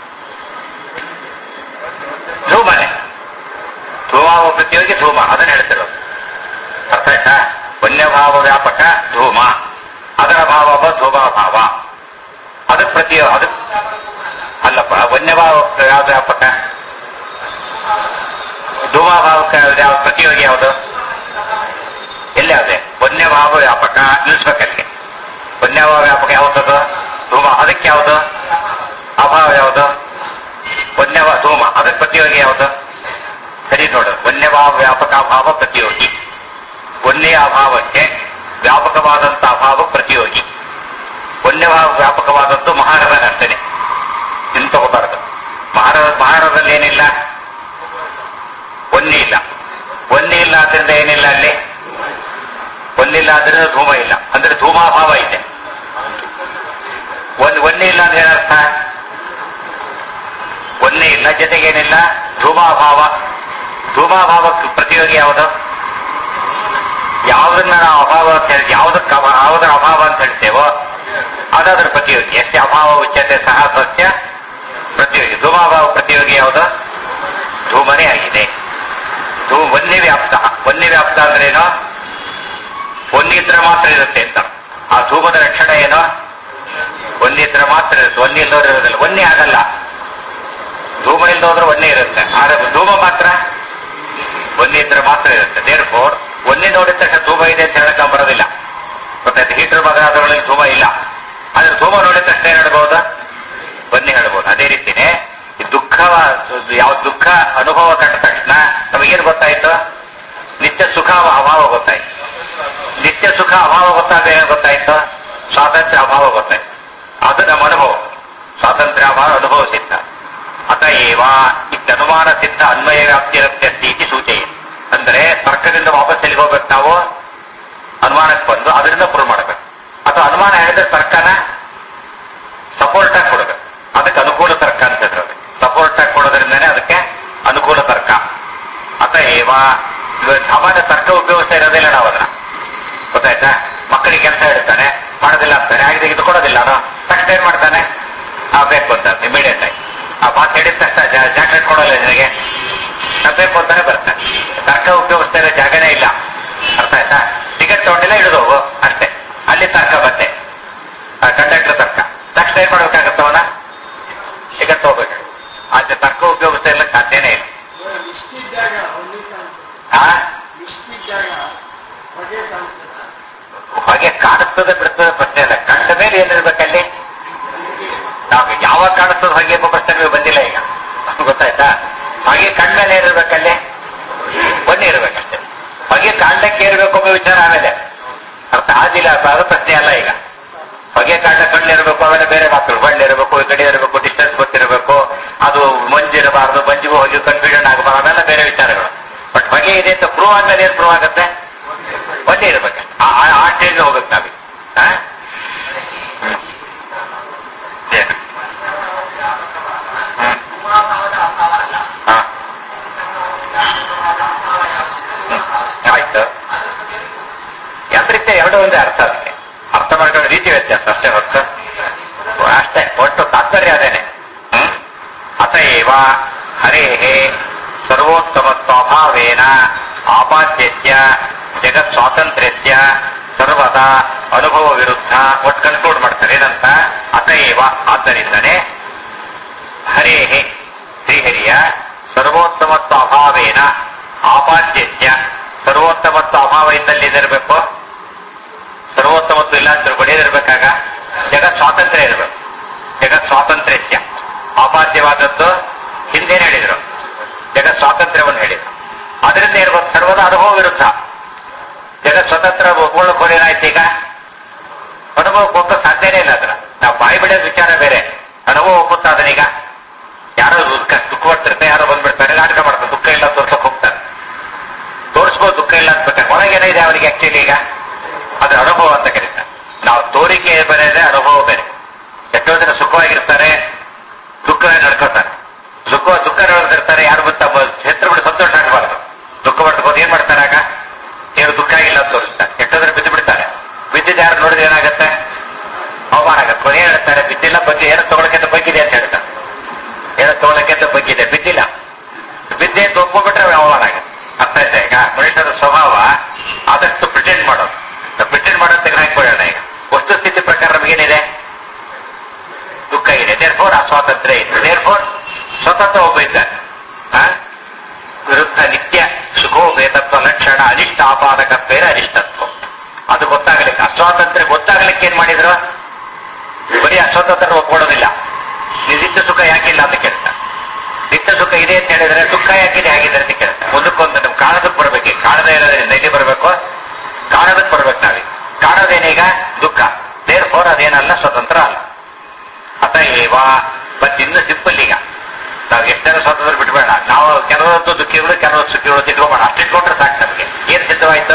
ಧೂಮನೆ ಧೂಮಾಭಾವ ಪ್ರತಿಯೋಗಿ ಧೂಮ ಅದನ್ನ ಹೇಳ್ತಿರೋದು ಅರ್ಥ ಆಯ್ತಾ ವನ್ಯಭಾವ ವ್ಯಾಪಕ ಧೂಮ ಅದರ ಭಾವ ಧೂಮಾಭಾವ ಅದಕ್ಕೆ ಪ್ರತಿ ಅದಕ್ಕೆ ಅಲ್ಲಪ್ಪ ವನ್ಯಭಾವ ಯಾವ್ದು ವ್ಯಾಪಕ ಧೂಮಭಾವಕ್ಕೆ ಯಾವ್ದು ಪ್ರತಿಯೋಗಿ ಯಾವುದು ಎಲ್ಲಿ ಯಾವ್ದೆ ವನ್ಯಭಾವ ವ್ಯಾಪಕ ನಿಲ್ಲಿಸ್ಬೇಕಲ್ಲಿ ವನ್ಯಭಾವ ವ್ಯಾಪಕ ಯಾವ್ದದು ಧೂಮ ಅದಕ್ಕೆ ಯಾವುದು ಅಭಾವ ಯಾವುದು ವನ್ಯವ ಧೂಮ ಅದಕ್ಕೆ ಪ್ರತಿಯೋಗಿ ಯಾವುದು ಸರಿ ನೋಡು ವನ್ಯಭಾವ ವ್ಯಾಪಕ ಅಭಾವ ಪ್ರತಿಯೋಗಿ ವನ್ಯ ಅಭಾವಕ್ಕೆ ವ್ಯಾಪಕವಾದಂತ ಅಭಾವ ಪ್ರತಿಯೋಗಿ ವನ್ಯಭಾವ ವ್ಯಾಪಕವಾದದ್ದು ಮಹಾರಥನ ಅಷ್ಟೇ ಇನ್ನು ತಗೋಬಾರದು ಮಹಾರ ಮಹಾರಥದಲ್ಲಿ ಏನಿಲ್ಲ ವನ್ಯ ಇಲ್ಲ ವನ್ಯ ಇಲ್ಲ ಆದ್ರಿಂದ ಏನಿಲ್ಲ ಅಲ್ಲಿ ಒಂದಿಲ್ಲ ಆದ್ರಿಂದ ಧೂಮ ಇಲ್ಲ ಅಂದ್ರೆ ಧೂಮಾಭಾವ ಇದೆ ಒಂದ್ ಒಂದೇ ಇಲ್ಲ ಅಂದ್ರೆ ಏನರ್ಥ ಒಂದೇ ಇಲ್ಲ ಜೊತೆಗೇನಿಲ್ಲ ಧೂಮಾಭಾವ ಧೂಮಾಭಾವಕ್ಕೆ ಪ್ರತಿಯೋಗಿ ಯಾವುದು ಯಾವುದನ್ನ ನಾವು ಅಭಾವ ಅಂತ ಹೇಳಿ ಯಾವುದಕ್ಕೆ ಅಭಾ- ಯಾವುದರ ಅಭಾವ ಅಂತ ಹೇಳ್ತೇವೋ ಅದಾದ್ರ ಪ್ರತಿಯೋಗಿ ಎಷ್ಟು ಅಭಾವ ಉಚ್ಯತೆ ಸಹ ಸತ್ಯ ಪ್ರತಿಯೋಗಿ ಧೂಮಾಭಾವ ಪ್ರತಿಯೋಗಿ ಯಾವುದು ಧೂಮನೇ ಆಗಿದೆ ಧೂ ವನ್ಯ ವ್ಯಾಪ್ತ ವನ್ಯ ವ್ಯಾಪ್ತ ಅಂದ್ರೆ ಏನು ಒಂದಿದ್ರೆ ಮಾತ್ರ ಇರುತ್ತೆ ಅಂತ ಆ ಧೂಮದ ಲಕ್ಷಣ ಏನು ಒಂದಿದ್ರೆ ಮಾತ್ರ ಇರುತ್ತೆ ಒಂದಿ ಇಲ್ಲದವ್ರು ಇರೋದಿಲ್ಲ ಒಂದೇ ಆಗಲ್ಲ ಧೂಮ ಇಲ್ಲದೋದ್ರೆ ಒಂದೇ ಇರುತ್ತೆ ಆದ್ರೆ ಧೂಮ ಮಾತ್ರ ಒಂದಿದ್ರೆ ಮಾತ್ರ ಇರುತ್ತೆ ದೇರ್ ಫೋರ್ ಒಂದೇ ನೋಡಿದ ತಕ್ಷಣ ಧೂಮ ಇದೆ ಅಂತ ಹೇಳಕ್ ಬರೋದಿಲ್ಲ ಗೊತ್ತಾಯ್ತು ಹೀಟರ್ ಮೊದಲಾದವುಗಳಲ್ಲಿ ಧೂಮ ಇಲ್ಲ ಆದ್ರೆ ಧೂಮ ನೋಡಿದ ತಕ್ಷಣ ಏನ್ ಹೇಳ್ಬೋದು ಒಂದೇ ಹೇಳ್ಬೋದು ಅದೇ ರೀತಿನೇ ಈ ದುಃಖ ಯಾವ ದುಃಖ ಅನುಭವ ಕಂಡ ತಕ್ಷಣ ನಮಗೇನು ಗೊತ್ತಾಯ್ತು ನಿತ್ಯ ಸುಖ ಅಭಾವ ಗೊತ್ತಾಯ್ತು ನಿತ್ಯ ಸುಖ ಅಭಾವ ಗೊತ್ತಾಗ ಏನು ಗೊತ್ತಾಯ್ತು ಸ್ವಾತಂತ್ರ್ಯ ಅಭಾವ ಗೊತ್ತಾಯ್ತು ಅದು ನಮ್ಮ ಅನುಭವ ಸ್ವಾತಂತ್ರ್ಯ ಅಭಾವ ಅನುಭವ ಸಿದ್ಧ ಅತ ಏವ ಇತ್ಯನುಮಾನ ಸಿದ್ಧ ಅನ್ವಯ ವ್ಯಾಪ್ತಿರತ್ಯಸ್ತಿ ಇತಿ ಸೂಚಯಿ ಅಂದ್ರೆ ತರ್ಕದಿಂದ ವಾಪಸ್ ಎಲ್ಲಿಗೆ ಹೋಗ್ಬೇಕು ನಾವು ಅನುಮಾನಕ್ಕೆ ಬಂದು ಅದರಿಂದ ಪ್ರೂವ್ ಮಾಡಬೇಕು ಅಥವಾ ಅನುಮಾನ ಹೇಳಿದ್ರೆ ತರ್ಕನ ಸಪೋರ್ಟ್ ಆಗಿ ಕೊಡಬೇಕು ಅದಕ್ಕೆ ಅನುಕೂಲ ತರ್ಕ ಅಂತ ಹೇಳಿರೋದು ಸಪೋರ್ಟ್ ಆಗಿ ಕೊಡೋದ್ರಿಂದನೇ ಅದಕ್ಕೆ ಅನುಕೂಲ ತರ್ಕ ಅತ ಏವ ಇವಾಗ ಸಾಮಾನ್ಯ ತರ್ಕ ಉಪಯೋಗಿಸ್ತಾ ಇರೋದಿಲ್ಲ ನಾವು ಅದನ್ನ ಗೊತ್ತಾಯ್ತಾ ಮಕ್ಕಳಿಗೆ ಕೆಲಸ ಹೇಳ್ತಾನೆ ಮಾಡೋದಿಲ್ಲ ಅಂತಾನೆ ಆಗಿದೆ ಇದು ಕೊಡೋದಿಲ್ಲ ಅವನು ತಕ್ಷಣ ಏನ್ ಮಾಡ್ತಾನೆ ಆ ಬೇಕು ಅಂತ ಇಮಿಡಿಯೇಟ್ ಆಗಿ ಆ ಮಾತು ಹೇಳಿದ ತಕ್ಷಣ ಜಾಕೆಟ್ ಕೊಡೋಲ್ಲ ನಿನಗೆ ನಾವ್ ಬೇಕು ಅಂತಾನೆ ಬರ್ತಾನೆ ತರ್ಕ ಉಪಯೋಗಿಸ್ತಾ ಇರೋ ಜಾಗನೇ ಇಲ್ಲ ಅರ್ಥ ಆಯ್ತಾ ಟಿಕೆಟ್ ತಗೊಂಡಿಲ್ಲ ಹಿಡಿದು ಹೋಗು ಅಷ್ಟೇ ಅಲ್ಲಿ ತರ್ಕ ಬಂದೆ ಕಂಡಕ್ಟರ್ ತರ್ಕ ತಕ್ಷಣ ಏನ್ ಮಾಡ್ಬೇಕಾಗತ್ತವನ ಟಿಕೆಟ್ ತಗೋಬೇಕು ಆದ್ರೆ ತರ್ಕ ಉಪಯೋಗಿಸ್ತಾ ಇಲ್ಲ ಸಾಧ್ಯನೇ ಇಲ್ಲ ಇಷ್ಟಿದ್ದಾಗ ಹೊಗೆ ಆ ಇಷ್ಟಿದ್ದಾಗ ಹೊಗೆ ಕಾಣ್ತದ ಹೊಗೆ ಕಾಣಿಸ್ತದೆ ಬಿಡ್ತದೆ ಪ್ರಶ್ನೆ ಇಲ್ಲ ಕಂಡ ಮೇಲೆ ಏನಿರ್ಬೇಕಲ್ಲಿ ನಾವು ಯಾವಾಗ ಕಾಣಿಸ್ತದೆ ಹೊಗೆ ಎಂಬ ಪ್ರಶ್ನೆ ನಿಮಗೆ ಬಂದಿಲ್ಲ ಈಗ ಗೊತ್ತಾಯ್ತಾ ಹೊಗೆ ಕಣ್ಮೇಲೆ ಏನಿರ್ಬೇಕಲ್ಲಿ ಬನ್ನಿ ಇರ್ಬೇಕಷ್ಟೇ ಹೊಗೆ ಕಾಂಡಕ್ಕೆ ಏರ್ಬೇಕು ಅನ್ನೋ ವಿಚಾರ ಆಮೇಲೆ ಅರ್ಥ ಆದಿಲ್ಲ ಅರ್ಥ ಅದು ಪ್ರಶ್ನೆ ಅಲ್ಲ ಈಗ ಹೊಗೆ ಕಾಂಡ ಕಣ್ಣಿರ್ಬೇಕು ಆಮೇಲೆ ಬೇರೆ ಮಾತುಗಳು ಬಣ್ಣಿರ್ಬೇಕು ಈ ಕಡೆ ಇರಬೇಕು ಡಿಸ್ಟೆನ್ಸ್ ಗೊತ್ತಿರಬೇಕು ಅದು ಮಂಜಿರಬಾರ್ದು ಮಂಜಿಗೂ ಹೋಗಿ ಕನ್ಫ್ಯೂಷನ್ ಆಗಬಾರ್ದು ಅವೆಲ್ಲ ಬೇರೆ ವಿಚಾರಗಳು ಬಟ್ ಹೊಗೆ ಇದೆ ಅಂತ ಪ್ರೂವ್ ಆದ್ಮೇಲೆ ಏನ್ ಪ್ರೂವ್ ಆಗುತ್ತೆ ಒಂದೇ ಇರ್ಬೇಕು ಆ- ಆ- ಆ ಸ್ಟೇಜ್ ಹೋಗ್ಬೇಕು ನಾವೀಗ ಆ? ಹ್ಮ್. ಏನು? ಹ್ಮ್. ಹಾ. ಹ್ಮ್. ಆಯ್ತು ಯಾಂತ್ರಿಕ ಎರಡು ಒಂದೇ ಅರ್ಥ ಅದಕ್ಕೆ ಅರ್ಥ ಮಾಡ್ಕೊಳ್ಳೋ ರೀತಿ ವ್ಯತ್ಯಾಸ ಅಷ್ಟೇ ಹೊರತು ಅಷ್ಟೇ ಒಟ್ಟು ತಾತ್ಪರ್ಯ ಅದೇನೆ ಹ್ಮ್ ಅತ ಏವ ಹರೇಹೇ ಸರ್ವೋತ್ತಮತ್ವಾಭಾವೇನ ಆಪಾದ್ಯಸ್ಯ ಜಗತ್ ಸ್ವಾತಂತ್ರ್ಯಸ್ಯ ಸರ್ವದಾ ಅನುಭವ ವಿರುದ್ಧ ಒಟ್ಟು ಕನ್ಕ್ಲೂಡ್ ಮಾಡ್ತಾರೆ ಏನಂತ ಅತ ಏವ ಆದ್ದರಿಂದನೇ ಹರೇಹೇ ಶ್ರೀಹರಿಯ ಸರ್ವೋತ್ತಮತ್ವ ಅಭಾವೇನ ಆಪಾದ್ಯಸ್ಯ ಸರ್ವೋತ್ತಮತ್ವ ಅಭಾವ ಇದ್ದಲ್ಲಿ ಏನಿರಬೇಕು ಸರ್ವೋತ್ತಮತ್ವ ಇಲ್ಲ ಅಂತ ತಿಳ್ಕೊಂಡು ಏನಿರ್ಬೇಕಾಗ ಜಗತ್ ಸ್ವಾತಂತ್ರ್ಯ ಇರಬೇಕು ಜಗತ್ ಸ್ವಾತಂತ್ರ್ಯಸ್ಯ ಆಪಾದ್ಯವಾದದ್ದು ಹಿಂದೇನು ಹೇಳಿದ್ರು ಜಗತ್ ಸ್ವಾತಂತ್ರ್ಯವನ್ನು ಹೇಳಿದ್ರು ಅದರಿಂದ ಇರ್ಬೇಕು ಸರ್ವದ ಅನುಭವ ವಿರುದ್ಧ ಜಗತ್ ಸ್ವತಂತ್ರ ಒಪ್ಕೊಳ್ಳೋಕೆ ಏನಾಯ್ತು ಈಗ ಅನುಭವಕ್ಕೆ ಹೋಗಕ್ಕೆ ಸಾಧ್ಯನೇ ಇಲ್ಲ ಅದನ್ನ ನಾವು ಬಾಯಿ ಬಿಡೋದು ವಿಚಾರ ಬೇರೆ ಅನುಭವ ಒಪ್ಪುತ್ತಾ ಅದನ್ನೀಗ ಯಾರೋ ದುಃಖ ದುಃಖ ಪಡ್ತಿರ್ತಾರೆ ಯಾರೋ ಬಂದ್ಬಿಡ್ತಾರೆ ನಾಟಕ ಮಾಡ್ತಾರೆ ದುಃಖ ಇಲ್ಲ ತೋರ್ಸಕ್ ಹೋಗ್ತಾರೆ ತೋರಿಸ್ಬೋದು ದುಃಖ ಇಲ್ಲ ಅಂತ ಬೇಕಾದ್ರೆ ಒಳಗೇನೆ ಇದೆ ಅವನಿಗೆ ಆಕ್ಚುಲಿ ಈಗ ಅದ್ರ ಅನುಭವ ಅಂತ ಕರೀತಾರೆ ನಾವು ತೋರಿಕೆ ಬೇರೆ ಇದೆ ಅನುಭವ ಬೇರೆ ಎಷ್ಟೋ ಜನ ಸುಖವಾಗಿರ್ತಾರೆ ದುಃಖ ನಡ್ಕೋತಾರೆ ದುಃಖ ದುಃಖ ನೋಡ್ತಿರ್ತಾರೆ ಯಾರು ಗೊತ್ತಾ ಹೆಸರು ಬಿಟ್ಟು ಸಂತೋಷ ಆಗಬಾರ್ದು ದುಃಖ ಪಡ್ಕೊಂಡು ಏನ್ ಮಾಡ್ತಾರೆ ಆಗ ಏನು ದುಃಖ ಆಗಿಲ್ಲ ಅಂತ ತೋರಿಸ್ತಾರೆ ಎಷ್ಟೋದ್ರೆ ಬಿದ್ದು ಬಿಡ್ತಾರೆ ಬಿದ್ದಿದ್ದು ಯಾರು ನೋಡಿದ್ರೆ ಏನಾಗುತ್ತೆ ಅವಮಾನ ಆಗತ್ತೆ ಕೊನೆ ಹೇಳ್ತಾರೆ ಬಿದ್ದಿಲ್ಲ ಬಗ್ಗೆ ಏನೋ ತಗೊಳಕ್ಕೆ ಅಂತ ಬಗ್ಗಿದೆ ಅಂತ ಹೇಳ್ತಾರೆ ಏನೋ ತಗೊಳಕ್ಕೆ ಅಂತ ಬಗ್ಗಿದೆ ಬಿದ್ದಿಲ್ಲ ಬಿದ್ದೆ ಅಂತ ಒಪ್ಕೊಂಡ್ಬಿಟ್ರೆ ಅವಮಾನ ಆಗುತ್ತೆ ಅರ್ಥ ಆಯ್ತಾ ಈಗ ಮನುಷ್ಯನ ಸ್ವಭಾವ ಆದಷ್ಟು ಪ್ರಿಟೆಂಡ್ ಮಾಡೋದು ಪ್ರಿಟೆಂಡ್ ಮಾಡೋದು ತೆಗೆದು ಹಾಕೊಳ್ಳೋಣ ಈಗ ವಸ್ತುಸ್ಥಿತಿ ಪ್ರಕಾರ ನಮಗೇನಿದೆ ಒಬ್ಬ ಸ್ವತಂತ್ರ ಒಬ್ಬ ಇದ್ದಾನೆ ಆ? ವಿರುದ್ಧ ನಿತ್ಯ ಸುಖೋಪೇತತ್ವ ಲಕ್ಷಣ ಅನಿಷ್ಟ ಆಪಾದಕತ್ವೇನ ಅನಿಷ್ಟತ್ವ ಅದು ಗೊತ್ತಾಗಲಿಕ್ಕೆ ಅಸ್ವಾತಂತ್ರ್ಯ ಗೊತ್ತಾಗಲಿಕ್ಕೆ ಏನ್ ಮಾಡಿದ್ರು ಬರೀ ಅಸ್ವಾತಂತ್ರ್ಯ ಒಪ್ಕೊಳ್ಳೋದಿಲ್ಲ ನೀವು ನಿತ್ಯ ಸುಖ ಯಾಕಿಲ್ಲ ಅಂತ ಕೇಳ್ತಾರೆ ನಿತ್ಯ ಸುಖ ಇದೆ ಅಂತ ಹೇಳಿದ್ರೆ ದುಃಖ ಯಾಕಿದೆ ಆಗಿದೆ ಅಂತ ಕೇಳ್ತಾರೆ ಒಂದಕ್ಕೊಂದು ನಮ್ ಕಾಣದಕ್ಕೆ ಬರ್ಬೇಕು ಕಾಣದ ಇರೋದ್ರಿಂದ ಎಲ್ಲಿ ಬರ್ಬೇಕು ಕಾಣದಕ್ಕೆ ಬರ್ಬೇಕು ನಾವೀಗ ಕಾಣೋದೇನೀಗ ದುಃಖ ದೇರ್ ಫೋರ್ ಅದೇನಲ್ಲ ಸ್ವತಂತ್ರ ಅಲ್ಲ ಅತ ಏವ ಬಟ್ ಇನ್ನು ಸಿಂಪಲ್ ಈಗ ನಾವು ಎಷ್ಟರ ಸ್ವತಂತ್ರ ಬಿಟ್ಬೇಡ ನಾವು ಕೆಲವೊಂದು ದುಃಖಿಗಳು ಕೆಲವೊಂದು ಸುಖಿಗಳು ತಿಳ್ಕೊಬೇಡ ಅಷ್ಟು ಇಟ್ಕೊಂಡ್ರೆ ಸಾಕು ನಮಗೆ ಏನ್ ಸಿದ್ಧವಾಯ್ತು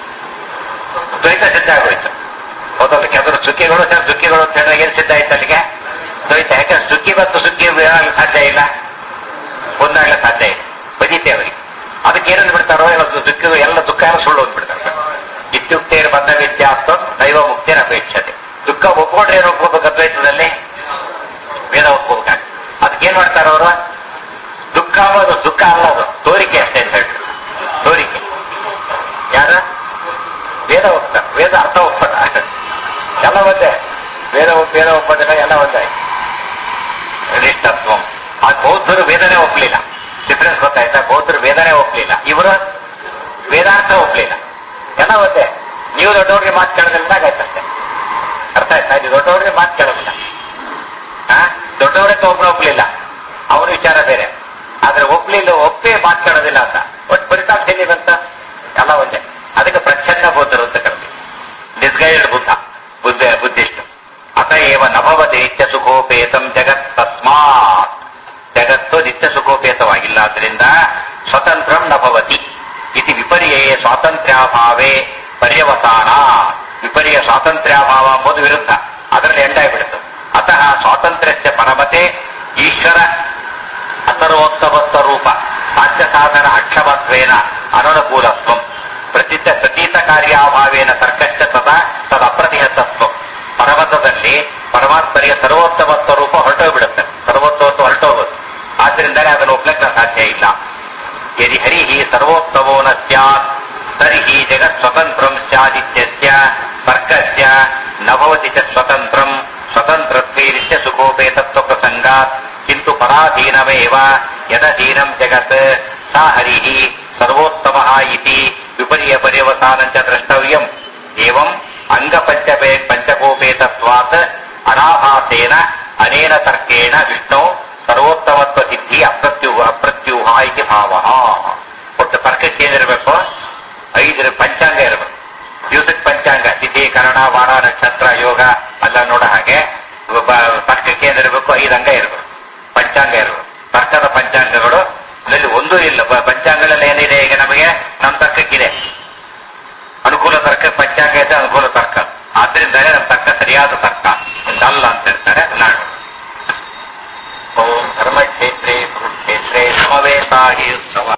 ದ್ವೈತ ಸಿದ್ಧ ಆಗೋಯ್ತು ಹೌದಲ್ಲ ಕೆಲವರು ಸುಖಿಗಳು ಕೆಲವು ದುಃಖಿಗಳು ಅಂತ ಹೇಳಿದಾಗ ಏನ್ ಸಿದ್ಧ ಆಯ್ತು ಅಲ್ಲಿಗೆ ದ್ವೈತ ಯಾಕಂದ್ರೆ ಸುಖಿ ಮತ್ತು ಸುಖಿ ಏನಾಗಲು ಸಾಧ್ಯ ಇಲ್ಲ ಒಂದಾಗಲೇ ಸಾಧ್ಯ ಇಲ್ಲ ಬದೀತೆ ಅವರಿಗೆ ಅದಕ್ಕೆ ಏನಂದ್ ಬಿಡ್ತಾರೋ ಇವತ್ತು ದುಃಖ ಎಲ್ಲ ದುಃಖ ಎಲ್ಲ ಸುಳ್ಳು ಅಂದ್ಬಿಡ್ತಾರೆ ಇತ್ಯುಕ್ತೇರ್ ಬಂದ ವಿದ್ಯಾಸ್ತ ದೈವ ಮುಕ್ತಿನ ಅಪೇಕ್ಷತೆ ದುಃಖ ಒಪ್ಕೊಂಡ್ರೆ ಏನು ಒಪ್ಕೋಬೇಕು ಅದ್ವೈತದಲ್ಲಿ ವೇದ ಒಪ್ಕೋಬೇಕಾಗ ಅದಕ್ಕೆ ಏನ್ ಮಾಡ್ತಾರ ಅವರು ದುಃಖ ಅನ್ನೋದು ದುಃಖ ಅಲ್ಲ ಅದು ತೋರಿಕೆ ಅಷ್ಟೇ ಅಂತ ಹೇಳ್ತಾರೆ ತೋರಿಕೆ ಯಾರ ವೇದ ಒಪ್ತಾರೆ ವೇದ ಅರ್ಥ ಒಪ್ಪದ ಎಲ್ಲ ಒಂದೇ ವೇದ ಒಪ್- ವೇದ ಒಪ್ಪದಿಲ್ಲ ಎಲ್ಲ ಒಂದೇ ನಿಷ್ಠತ್ವಂ ಆ ಬೌದ್ಧರು ವೇದನೆ ಒಪ್ಪಲಿಲ್ಲ ಡಿಫ್ರೆನ್ಸ್ ಗೊತ್ತಾಯ್ತಾ ಬೌದ್ಧರು ವೇದನೆ ಒಪ್ಪಲಿಲ್ಲ ಇವರು ವೇದಾಂತ ಒಪ್ಪಲಿಲ್ಲ ಎಲ್ಲ ಒಂದೇ ನೀವು ದೊಡ್ಡವ್ರಿಗೆ ಮಾತು ಕೇಳೋದ್ರಿಂದ ಆಗಾಯ್ತಷ್ಟೇ ಅರ್ಥ ಆಯ್ತಾ ಇದು ದೊಡ್ಡವ್ರಿಗೆ ಮಾತು ಕೇಳೋದಿಲ್ಲ ಆ ದೊಡ್ಡವರೇ ಒಬ್ಬರು ಒಪ್ಪಲಿಲ್ಲ ಅವನ ವಿಚಾರ ಬೇರೆ ಆದ್ರೆ ಒಪ್ಲಿಲ್ಲ ಒಪ್ಪೇ ಮಾತು ಕೇಳೋದಿಲ್ಲ ಅಂತ ಒಟ್ಟು ಫಲಿತಾಂಶ ಎಲ್ಲಿ ಬಂತ ಎಲ್ಲ ಒಂದೇ ಅದಕ್ಕೆ ಪ್ರಚ್ಛನ್ನ ಬೌದ್ಧರು ಅಂತ ಕರೆದಿ ಡಿಸ್ಗೈಡ್ ಬುದ್ಧ ಬುದ್ಧ ಬುದ್ಧಿಸ್ಟ್ ಅತ ಏವ ನಭವತಿ ನಿತ್ಯ ಸುಖೋಪೇತಂ ಜಗತ್ ತಸ್ಮಾತ್ ಜಗತ್ತು ನಿತ್ಯ ಸುಖೋಪೇತವಾಗಿಲ್ಲ ಆದ್ರಿಂದ ಸ್ವತಂತ್ರಂ ನಭವತಿ ಇತಿ ವಿಪರ್ಯೇ ಸ್ವಾತಂತ್ರ್ಯಾಭಾವೇ ಪರ್ಯವಸಾನ ವಿಪರ್ಯ ಸ್ವಾತಂತ್ರ್ಯಾಭಾವ ಎಂಬುದು ವಿರುದ್ಧ ಅದರಲ್ಲಿ ಎಂಡಾಗ್ಬಿಡುತ್ತೆ ಅತಃ ಸ್ವಾತಂತ್ರ್ಯಸ್ಯ ಪರಮತೆ ಈಶ್ವರ ಅಸರ್ವೋತ್ತಮಸ್ಥ ರೂಪ ಸಾಧ್ಯ ಸಾಧನ ಅಕ್ಷಮತ್ವೇನ ಅನನುಕೂಲತ್ವಂ ಪ್ರತಿತ ಪ್ರತೀತ ಕಾರ್ಯಾಭಾವೇನ ತರ್ಕಶ್ಚ ತದಾ ತದಪ್ರತಿಹತತ್ವ ಪರಮತದಲ್ಲಿ ಪರಮಾತ್ಮರಿಗೆ ಸರ್ವೋತ್ತಮತ್ವ ರೂಪ ಹೊರಟೋಗ್ಬಿಡುತ್ತೆ ಸರ್ವೋತ್ತಮತ್ವ ಹೊರಟೋಗೋದು ಆದ್ರಿಂದಲೇ ಅದನ್ನು ಒಪ್ಲಕ್ಕೆ ಸಾಧ್ಯ ಇಲ್ಲ ಯದಿ ಹರಿ ಸರ್ವೋತ್ತಮೋ ನ ಸ್ಯಾತ್ ತರ್ಹಿ ಜಗತ್ ಸ್ವತಂತ್ರಂ ಸ್ಯಾದಿತ್ಯಸ್ಯ ತರ್ಕಸ್ಯ ನ ಭವತಿ ಚ ಸ್ವತಂತ್ರಂ ಸ್ವತಂತ್ರತ್ವೇ ನಿತ್ಯ ಸುಖೋಪೇತತ್ವ ಪ್ರಸಂಗಾತ್ ಕಿಂತು ಪರಾಧೀನಮೇವ ಯದಧೀನಂ ಜಗತ್ ಸಾ ಹರಿ ಸರ್ವೋತ್ತಮ ಇತಿ ವಿಪರ್ಯ ಪರ್ಯವಸಾನಂಚ ದ್ರಷ್ಟವ್ಯಂ ಏವಂ ಅಂಗಪಂಚಪೇ ಪಂಚಕೋಪೇತತ್ವಾತ್ ಅನಾಭಾಸೇನ ಅನೇನ ತರ್ಕೇಣ ವಿಷ್ಣು ಸರ್ವೋತ್ತಮತ್ವ ಸಿದ್ಧಿ ಅಪ್ರತ್ಯು ಅಪ್ರತ್ಯೂಹ ಇತಿ ಭಾವ ಒಟ್ಟು ತರ್ಕಕ್ಕೆ ಏನಿರಬೇಕು ಐದು ಪಂಚಾಂಗ ಇರಬೇಕು ದಿವಸಕ್ಕೆ ಪಂಚಾಂಗ ತಿಥಿ ಕನ್ನಡ ವಾರ ನಕ್ಷತ್ರ ಯೋಗ ಎಲ್ಲ ನೋಡೋ ಹಾಗೆ ಒಬ್ಬ ತರ್ಕಕ್ಕೆ ಏನಿರಬೇಕು ಐದು ಅಂಗ ಇರಬೇಕು ಪಂಚಾಂಗ ಇರಬೇಕು ತರ್ಕದ ಪಂಚಾಂಗಗಳು ಇದರಲ್ಲಿ ಒಂದೂ ಇಲ್ಲ ಪ- ಪಂಚಾಂಗಗಳಲ್ಲಿ ಏನಿದೆ ಈಗ ನಮಗೆ ನಮ್ಮ ತರ್ಕಕ್ಕಿದೆ ಅನುಕೂಲ ತರ್ಕ ಪಂಚಾಂಗ ಇದೆ ಅನುಕೂಲ ತರ್ಕ ಆದ್ರಿಂದಲೇ ನಮ್ಮ ತರ್ಕ ಸರಿಯಾದ ತರ್ಕ ಇದಲ್ಲ ಅಂತ ಹೇಳ್ತಾರೆ ನಾಡು ಓಂ ಧರ್ಮಕ್ಷೇತ್ರೇ ಕುರುಕ್ಷೇತ್ರೇ ಸಮವೇತಾಹಿ ಉತ್ಸವ